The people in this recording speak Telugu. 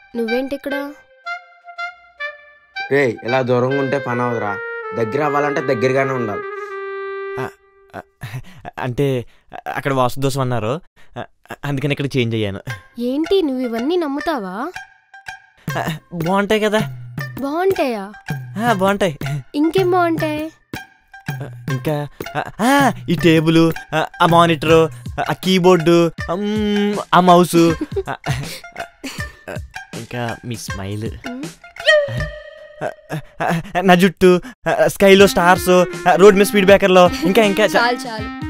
నువ్వేంటి ఇక్కడ రే ఇలా దూరంగా ఉంటే పని అవదురా దగ్గర అవ్వాలంటే దగ్గరగానే ఉండాలి అంటే అక్కడ వాసుదోషం అన్నారు అందుకని ఇక్కడ చేంజ్ అయ్యాను ఏంటి నువ్వు ఇవన్నీ నమ్ముతావా బాగుంటాయి కదా బాగుంటాయా ఆ, బాగుంటాయి ఇంకేం బాగుంటాయి ఇంకా ఆ, ఆ, ఈ టేబుల్ ఆ మానిటరు ఆ కీబోర్డు మ్, ఆ మౌసు ఆ, ఆ, ఇంకా మీ స్మైల్ నా జుట్టు ఆ, స్కైలో స్టార్స్ రోడ్ మీద స్పీడ్ బ్రేకర్లో ఇంకా ఇంకా చా- చాలు చాలు